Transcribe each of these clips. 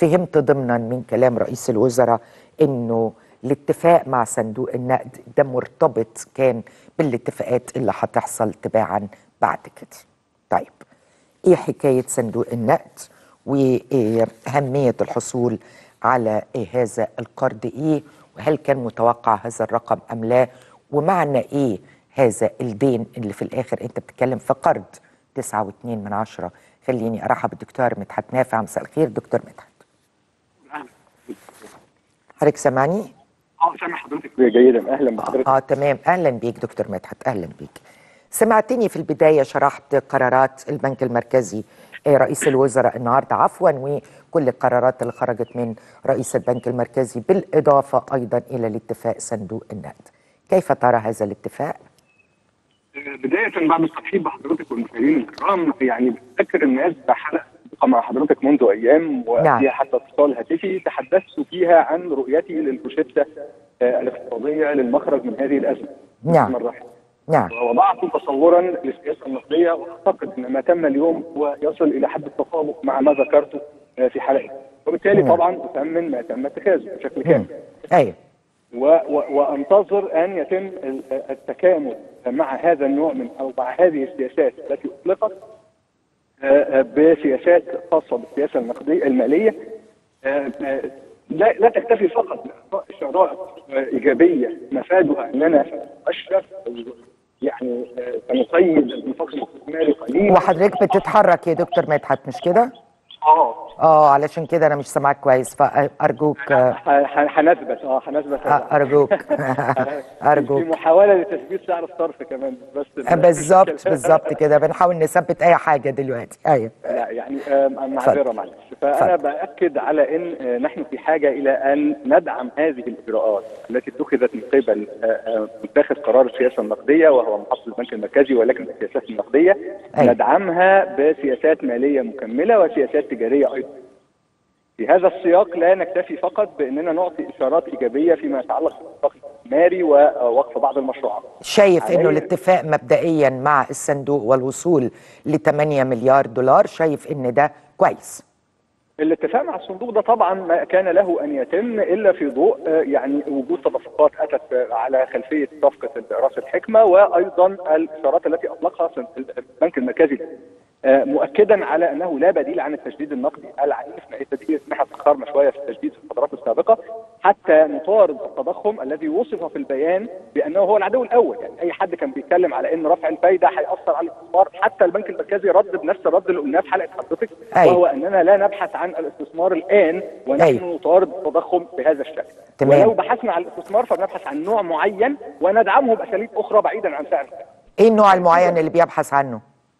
فهمت ضمنا من كلام رئيس الوزراء انه الاتفاق مع صندوق النقد ده مرتبط كان بالاتفاقات اللي هتحصل تباعا بعد كده طيب ايه حكايه صندوق النقد واهميه الحصول على إيه هذا القرض ايه وهل كان متوقع هذا الرقم ام لا ومعنى ايه هذا الدين اللي في الاخر انت بتتكلم في قرض 9.2 من عشرة خليني ارحب بالدكتور مدحت نافع مساء الخير دكتور مدحت حضرتك سامعني؟ اه سامع حضرتك جيدا اهلا بحضرتك اه تمام اهلا بيك دكتور مدحت اهلا بيك سمعتني في البدايه شرحت قرارات البنك المركزي آه، رئيس الوزراء النهارده عفوا وكل القرارات اللي خرجت من رئيس البنك المركزي بالاضافه ايضا الى الاتفاق صندوق النقد كيف ترى هذا الاتفاق؟ بدايه بعد الترحيب بحضرتك والمشاهدين الكرام يعني بذكر الناس بحلقه مع حضرتك منذ ايام وفيها نعم. حتى اتصال هاتفي تحدثت فيها عن رؤيتي للروشته آه، الاقتصاديه للمخرج من هذه الازمه نعم. مرة. نعم ووضعت تصورا للسياسه النقديه واعتقد ان ما تم اليوم هو يصل الى حد التطابق مع ما ذكرته آه، في حلقتي وبالتالي نعم. طبعا اثمن ما تم اتخاذه بشكل كامل ايوه و و وانتظر ان يتم ال- التكامل مع هذا النوع من او مع هذه السياسات التي اطلقت آه، آه، بسياسات خاصه بالسياسه النقديه الماليه آه، آه، لا لا تكتفي فقط باعطاء اشارات آه، ايجابيه مفادها اننا سنؤشر يعني آه، سنقيد الانفاق الاستثماري قليلا وحضرتك بتتحرك يا دكتور مدحت مش كده؟ اه اه علشان كده انا مش سامعك كويس فارجوك آه، ح- ح- هنثبت اه هنثبت هذا. ارجوك في ارجوك محاوله لتثبيت سعر الصرف كمان بس بالظبط بالظبط كده بنحاول نثبت اي حاجه دلوقتي ايوه لا يعني آه، معذره معلش فانا باكد على ان آه، نحن في حاجه الى ان ندعم هذه الاجراءات التي اتخذت من قبل آه، آه، متخذ قرار السياسه النقديه وهو محافظ البنك المركزي ولكن السياسات النقديه أيوة. ندعمها بسياسات ماليه مكمله وسياسات تجاريه ايضا في هذا السياق لا نكتفي فقط باننا نعطي اشارات ايجابيه فيما يتعلق بالانفاق الاستثماري ووقف بعض المشروعات شايف انه علي- الاتفاق مبدئيا مع الصندوق والوصول ل 8 مليار دولار شايف ان ده كويس الاتفاق مع الصندوق ده طبعا ما كان له ان يتم الا في ضوء آه، يعني وجود تدفقات اتت آه، على خلفيه صفقه راس الحكمه وايضا الاشارات التي اطلقها صن- البنك المركزي آه، مؤكدا على انه لا بديل عن التجديد النقدي العنيف التجديد احنا تاخرنا شويه في التجديد في الفترات السابقه حتى نطارد التضخم الذي وصف في البيان بانه هو العدو الاول يعني اي حد كان بيتكلم على ان رفع الفايده هياثر على الاستثمار حتى البنك المركزي رد بنفس الرد اللي قلناه في حلقه حضرتك أيوة. وهو اننا لا نبحث عن الاستثمار الان ونحن أيوة. نطارد التضخم بهذا الشكل تمام. ولو بحثنا عن الاستثمار فبنبحث عن نوع معين وندعمه باساليب اخرى بعيدا عن سعر السعر. ايه النوع المعين اللي بيبحث عنه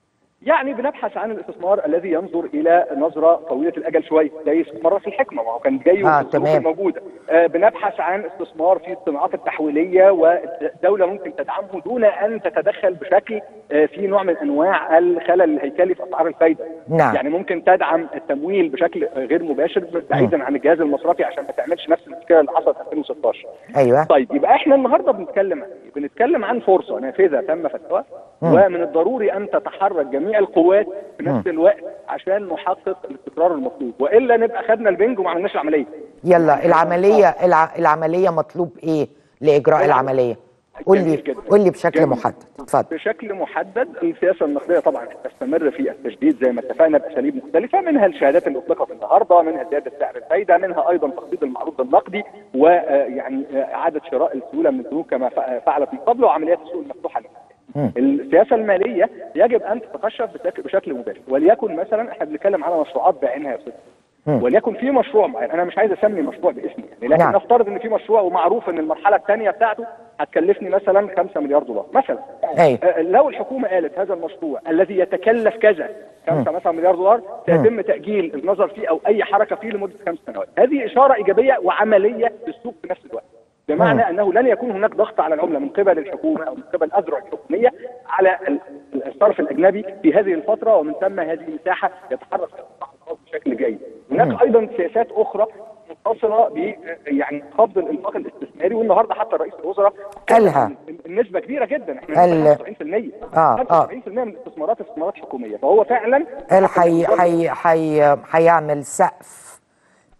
يعني بنبحث عن الاستثمار الذي ينظر الى نظره طويله الاجل شويه زي استثمار راس الحكمه ما هو كان جاي آه، وفي الظروف تمام. الموجوده آه بنبحث عن استثمار في الصناعات التحويليه والدوله ممكن تدعمه دون ان تتدخل بشكل آه في نوع من انواع الخلل الهيكلي في اسعار الفايده نعم. يعني ممكن تدعم التمويل بشكل غير مباشر بعيدا عن الجهاز المصرفي عشان ما تعملش نفس المشكله اللي حصلت في 2016 ايوه طيب يبقى احنا النهارده بنتكلم عن ايه؟ بنتكلم عن فرصه نافذه تم فتحها ومن الضروري ان تتحرك جميع القوات في نفس الوقت عشان نحقق الاستقرار المطلوب والا نبقى خدنا البنج وما عملناش العمليه. يلا العمليه الع... العمليه مطلوب ايه لاجراء العمليه قول لي جميل جدا. قول لي بشكل جميل. محدد اتفضل بشكل محدد السياسه النقديه طبعا تستمر في التجديد زي ما اتفقنا باساليب مختلفه منها الشهادات اللي اطلقت النهارده منها زياده سعر الفايده منها ايضا تخفيض المعروض النقدي ويعني اعاده شراء السيوله من البنوك كما ف- فعلت من قبل وعمليات السوق المفتوحه السياسه الماليه يجب ان تتقشف بشكل- بشكل مباشر وليكن مثلا احنا بنتكلم على مشروعات بعينها يا استاذ وليكن في مشروع معين انا مش عايز اسمي مشروع باسمي يعني لكن نعم. نفترض ان في مشروع ومعروف ان المرحله الثانيه بتاعته هتكلفني مثلا 5 مليار دولار مثلا أيوة. آه، لو الحكومه قالت هذا المشروع الذي يتكلف كذا 5 مثلا مليار دولار سيتم تاجيل النظر فيه او اي حركه فيه لمده خمس سنوات هذه اشاره ايجابيه وعمليه للسوق في نفس الوقت بمعنى انه لن يكون هناك ضغط على العمله من قبل الحكومه او من قبل الاذرع الحكوميه على ال- الصرف الاجنبي في هذه الفتره ومن ثم هذه المساحه يتحرك فيها القطاع الخاص بشكل جيد. هناك ايضا سياسات اخرى متصله ب يعني خفض الانفاق الاستثماري والنهارده حتى رئيس الوزراء قالها. النسبه كبيره جدا احنا قال- 95% آه، 95% من الاستثمارات استثمارات حكوميه فهو فعلا قال حي حي حي هيعمل سقف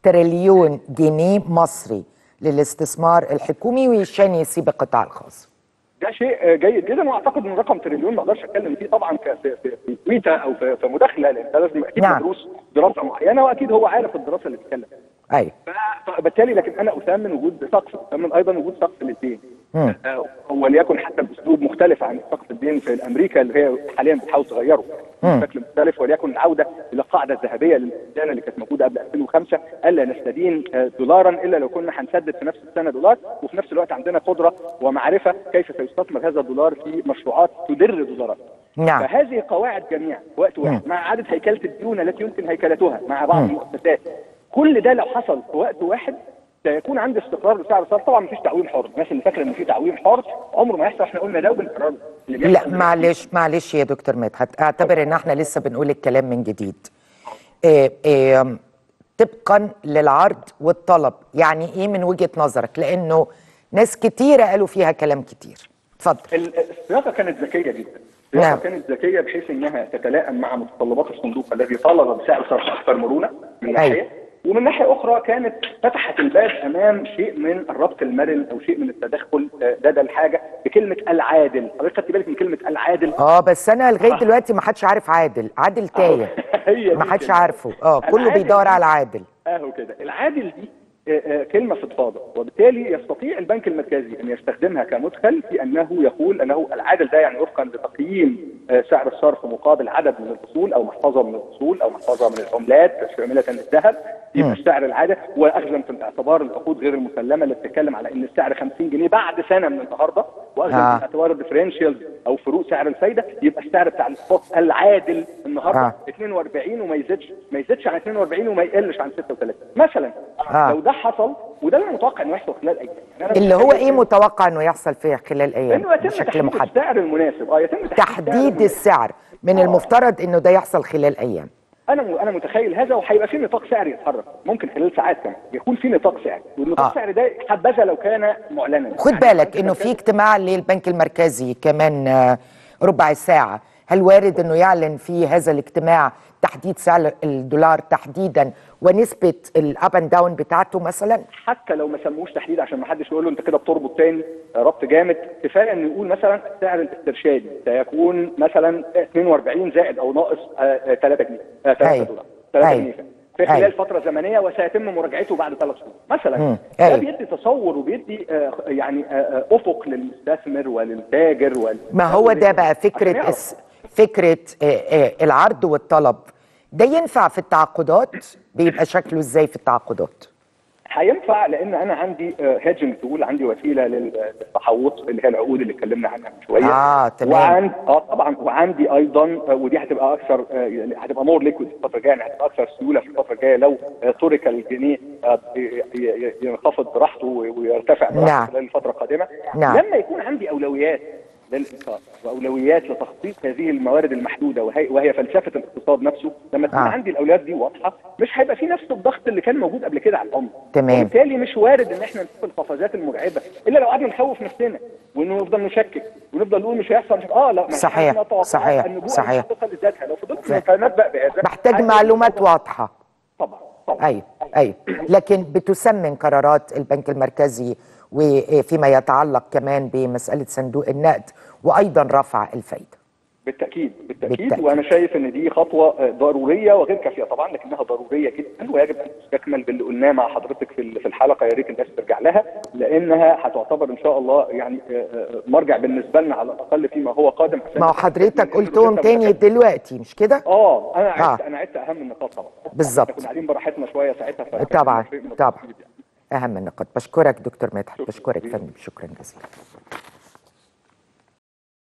تريليون جنيه مصري للاستثمار الحكومي وعشان يسيب القطاع الخاص ده شيء جيد جدا واعتقد ان رقم تريليون ما اقدرش اتكلم فيه طبعا ك- في في في تويته او في في مداخله لان ده لازم اكيد نعم. مدروس دراسه معينه واكيد هو عارف الدراسه اللي بيتكلم فيها. ايوه ف- فبالتالي لكن انا اثمن وجود سقف اثمن ايضا وجود سقف للدين مم. آه، وليكن حتى باسلوب مختلف عن سقف الدين في امريكا اللي هي حاليا بتحاول تغيره مم. بشكل مختلف وليكن العوده الى القاعده الذهبيه للديانه اللي كانت موجوده قبل 2005 الا نستدين آه، دولارا الا لو كنا هنسدد في نفس السنه دولار وفي نفس الوقت عندنا قدره ومعرفه كيف سيستثمر هذا الدولار في مشروعات تدر دولارات نعم فهذه قواعد جميعا في وقت واحد مع اعاده هيكله الديون التي يمكن هيكلتها مع بعض المؤسسات كل ده لو حصل في وقت واحد سيكون عندي استقرار لسعر الصرف طبعا مفيش تعويم حر الناس اللي فاكره ان في تعويم حر عمره ما يحصل احنا قلنا ده وبنكرره اللي لا بيحصل معلش معلش يا دكتور مدحت اعتبر ان احنا لسه بنقول الكلام من جديد إيه إيه طبقا للعرض والطلب يعني ايه من وجهة نظرك لانه ناس كتيرة قالوا فيها كلام كتير اتفضل ال- الصياغه كانت ذكيه جدا نعم. الصياغه كانت ذكيه بحيث انها تتلائم مع متطلبات الصندوق الذي طالب بسعر صرف اكثر مرونه من أيوة. ناحيه ومن ناحيه اخرى كانت فتحت الباب امام شيء من الربط المرن او شيء من التدخل آه، لدى الحاجه بكلمه العادل حضرتك خدت بالك من كلمه العادل اه بس انا لغايه دلوقتي ما حدش عارف عادل عادل تايه هي دي ما حدش كلمة. عارفه اه كله العادل بيدور دي- على عادل اهو كده العادل دي آه، آه، كلمة فضفاضة وبالتالي يستطيع البنك المركزي أن يستخدمها كمدخل في أنه يقول أنه العادل ده يعني وفقا لتقييم آه، سعر الصرف مقابل عدد من الأصول أو محفظة من الأصول أو محفظة من العملات شاملة الذهب يبقى السعر العادل وأخذا في الاعتبار العقود غير المسلمة اللي بتتكلم على أن السعر 50 جنيه بعد سنة من النهاردة وأخذا آه. في الاعتبار الديفرنشال أو فروق سعر الفايدة يبقى السعر بتاع السبوت العادل النهاردة آه. 42 وما يزيدش ما يزيدش عن 42 وما يقلش عن 36 مثلا آه. لو ده حصل وده اللي متوقع انه يحصل خلال ايام يعني أنا اللي هو متخيل ايه متوقع انه يحصل فيها خلال ايام انه يتم بشكل تحديد محدد السعر المناسب اه يتم تحديد, تحديد السعر السعر من المفترض انه ده يحصل خلال ايام انا م- انا متخيل هذا وهيبقى في نطاق سعري يتحرك ممكن خلال ساعات كمان يكون في نطاق سعري والنطاق آه. السعري ده حبذا لو كان معلنا خد يعني بالك البنك انه في المركزي- اجتماع للبنك المركزي كمان آه، ربع ساعة هل وارد انه يعلن في هذا الاجتماع تحديد سعر الدولار تحديدا ونسبة الاب اند داون بتاعته مثلا حتى لو ما سموش تحديد عشان ما حدش يقول له انت كده بتربط تاني آه، ربط جامد كفايه انه يقول مثلا السعر الاسترشادي سيكون مثلا 42 زائد او ناقص آه، آه، 3 جنيه آه، 3 أيوة. دولار 3 أيوة. جنيه في خلال أيوة. فتره زمنيه وسيتم مراجعته بعد ثلاث شهور مثلا مم. ده أيوة. بيدي تصور وبيدي آه، يعني آه، آه، افق للمستثمر وللتاجر وال ما هو ده بقى عشان فكرة يعرف. الس- فكرة آه، آه، العرض والطلب ده ينفع في التعاقدات بيبقى شكله ازاي في التعاقدات هينفع لان انا عندي هيدجنج تقول عندي وسيله لل- للتحوط اللي هي العقود اللي اتكلمنا عنها من شويه آه، تمام. وعند اه طبعا وعندي ايضا آه، ودي هتبقى اكثر آه، يعني هتبقى مور ليكويد الفتره الجايه يعني هتبقى اكثر سيوله في الفتره الجايه لو آه، ترك الجنيه آه، ي- ي- ينخفض براحته ويرتفع براحته نعم. خلال الفتره القادمه نعم. لما يكون عندي اولويات للانفاق واولويات لتخطيط هذه الموارد المحدوده وهي, وهي فلسفه الاقتصاد نفسه لما تكون آه. آه. عندي الاولويات دي واضحه مش هيبقى في نفس الضغط اللي كان موجود قبل كده على الامر تمام. وبالتالي مش وارد ان احنا نشوف القفزات المرعبه الا لو قعدنا نخوف نفسنا وانه نفضل نشكك ونفضل نقول مش هيحصل مش اه لا ما صحيح، إحنا عندنا توقعات صحيح، النبوءة صحيح. مش هتوصل لذاتها لو فضلت نتنبأ بهذا محتاج هتلاقي معلومات الموضوع- واضحة طبعا طبعا ايوه ايوه لكن بتسمن قرارات البنك المركزي وفيما يتعلق كمان بمساله صندوق النقد وايضا رفع الفايده بالتاكيد بالتاكيد, بالتأكيد. وانا شايف ان دي خطوه آه، ضروريه وغير كافيه طبعا لكنها ضروريه جدا ويجب ان تستكمل باللي قلناه مع حضرتك في ال- في الحلقه يا ريت الناس ترجع لها لانها هتعتبر ان شاء الله يعني آه، آه، مرجع بالنسبه لنا على الاقل فيما هو قادم عشان ما هو حضرتك قلتهم تاني دلوقتي مش كده اه انا عدت آه. انا عدت اهم النقاط طبعا بالظبط. إحنا كنا قاعدين براحتنا شويه ساعتها فكان طبعا شيء من طبعا التفصيل يعني. اهم النقاط بشكرك دكتور مدحت شكراً بشكرك جزيلاً. فندم شكرا جزيلا